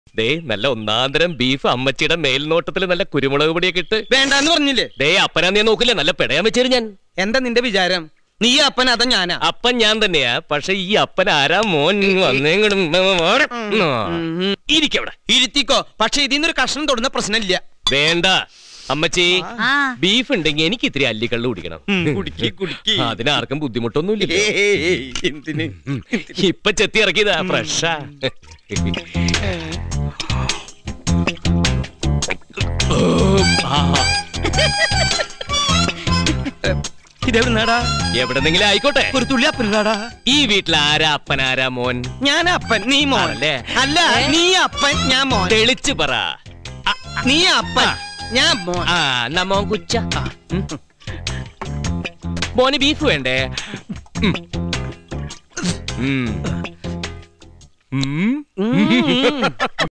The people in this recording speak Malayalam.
ദേ നല്ല ഒന്നാന്തരം ബീഫ് അമ്മച്ചിയുടെ മേൽനോട്ടത്തിൽ നല്ല കുരുമുളക് പൊടിയൊക്കെ ഇട്ട് വേണ്ടാന്ന് പറഞ്ഞില്ലേ ദേ അപ്പനാ നീ നോക്കില്ലേ നല്ല പെടയാൻ വെച്ചേരും ഞാൻ എന്താ നിന്റെ വിചാരം നീ അപ്പൻ അതാ ഞാനാ അപ്പൻ ഞാൻ തന്നെയാ പക്ഷെ ഈ അപ്പൻ ആരാ മോൻ വന്നേങ്ങടും ഇരിക്കവിടെ ഇരുത്തിക്കോ പക്ഷെ ഇതിന്നൊരു കഷ്ണം തൊടുന്ന പ്രശ്നമില്ല വേണ്ട അമ്മച്ചി ആ ബീഫ് ഉണ്ടെങ്കിൽ എനിക്ക് ഇത്തിരി അല്ലിക്കള്ളു കുടിക്കണം കുടിക്ക് കുടിക്ക് അതിനാർക്കും ബുദ്ധിമുട്ടൊന്നുമില്ല ഏയ്, എന്തിന് ഇപ്പൊ ചെത്തി ഇറക്കിയതാ ഫ്രഷാ ഇതെവിടുന്നാടാ എവിടെന്നെങ്കിലും ആയിക്കോട്ടെ ഒരു തുള്ളി അപ്പനാടാ ഈ വീട്ടിൽ ആരാ അപ്പൻ ആരാ മോൻ ഞാൻ അപ്പൻ നീ മോൻ ആണല്ലേ? അല്ല നീ അപ്പൻ ഞാൻ മോൻ തെളിച്ച് പറ ആ, നീ അപ്പൻ ആ. ഞാൻ മോൻ ആ എന്നാ മോൻ കുച്ച ഉം. മോന് ബീഫ് വേണ്ടേ ഉം. ഉം. ഉം. ഉം.